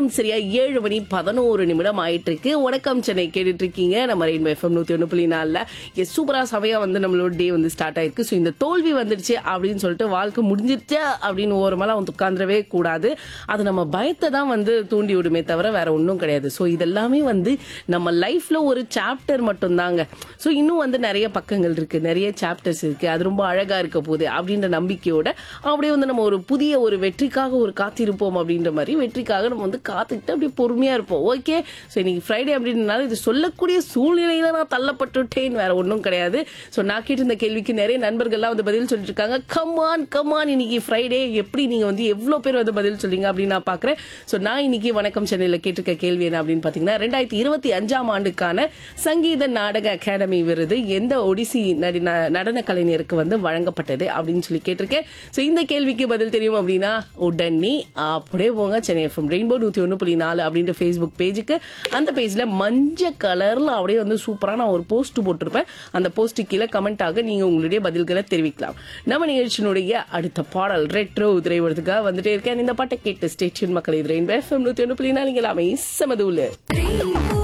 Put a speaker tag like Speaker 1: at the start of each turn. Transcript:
Speaker 1: நேரம் சரியா ஏழு மணி பதினோரு நிமிடம் ஆயிட்டு இருக்கு வணக்கம் சென்னை கேட்டுட்டு இருக்கீங்க நம்ம ரெயின்போ எஃப்எம் நூத்தி ஒண்ணு புள்ளி நாலுல எஸ் சூப்பரா சமையா வந்து நம்மளோட டே வந்து ஸ்டார்ட் ஆயிருக்கு ஸோ இந்த தோல்வி வந்துடுச்சு அப்படின்னு சொல்லிட்டு வாழ்க்கை முடிஞ்சிருச்சா அப்படின்னு ஓரமெல்லாம் வந்து உட்காந்துடவே கூடாது அது நம்ம பயத்தை தான் வந்து தூண்டி விடுமே தவிர வேற ஒன்றும் கிடையாது ஸோ இதெல்லாமே வந்து நம்ம லைஃப்ல ஒரு சாப்டர் மட்டும்தாங்க ஸோ இன்னும் வந்து நிறைய பக்கங்கள் இருக்கு நிறைய சாப்டர்ஸ் இருக்கு அது ரொம்ப அழகா இருக்க போகுது அப்படின்ற நம்பிக்கையோட அப்படியே வந்து நம்ம ஒரு புதிய ஒரு வெற்றிக்காக ஒரு காத்திருப்போம் அப்படின்ற மாதிரி வெற்றிக்காக நம்ம வந்து காத்துக்கிட்டு அப்படியே பொறுமையா இருப்போம் ஓகே ஸோ இன்னைக்கு ஃப்ரைடே அப்படின்றனால இது சொல்லக்கூடிய சூழ்நிலையில நான் தள்ளப்பட்டுட்டேன் வேற ஒன்றும் கிடையாது ஸோ நான் கேட்ட இந்த கேள்விக்கு நிறைய நண்பர்கள்லாம் வந்து பதில் சொல்லிட்டு இருக்காங்க கமான் கமான் இன்னைக்கு ஃப்ரைடே எப்படி நீங்க வந்து எவ்வளோ பேர் வந்து பதில் சொல்றீங்க அப்படின்னு நான் பார்க்குறேன் ஸோ நான் இன்னைக்கு வணக்கம் சென்னையில் கேட்டிருக்க கேள்வி என்ன அப்படின்னு பார்த்தீங்கன்னா ரெண்டாயிரத்தி இருபத்தி அஞ்சாம் ஆண்டுக்கான சங்கீத நாடக அகாடமி விருது எந்த ஒடிசி நடின நடன கலைஞருக்கு வந்து வழங்கப்பட்டது அப்படின்னு சொல்லி கேட்டிருக்கேன் ஸோ இந்த கேள்விக்கு பதில் தெரியும் அப்படின்னா உடனே அப்படியே போங்க சென்னை எஃப்எம் ரெயின்போ நூற்றி ஒன்று புள்ளி நாலு அப்படின்ற ஃபேஸ்புக் பேஜுக்கு அந்த பேஜில் மஞ்சள் கலரில் அப்படியே வந்து சூப்பராக நான் ஒரு போஸ்ட் போட்டிருப்பேன் அந்த போஸ்ட்டு கீழே கமெண்ட்டாக நீங்கள் உங்களுடைய பதில்களை தெரிவிக்கலாம் நம்ம நிகழ்ச்சியினுடைய அடுத்த பாடல் ரெட்ரோ திரைவரத்துக்காக வந்துட்டே இருக்கேன் இந்த பாட்டை கேட்டு ஸ்டேஷன் மக்கள் இது ரெயின்போ எஃப்எம் நூற்றி ஒன்று புள்ளி நாலு இங்கே எல்லாமே சமது உள்ள
Speaker 2: Rainbow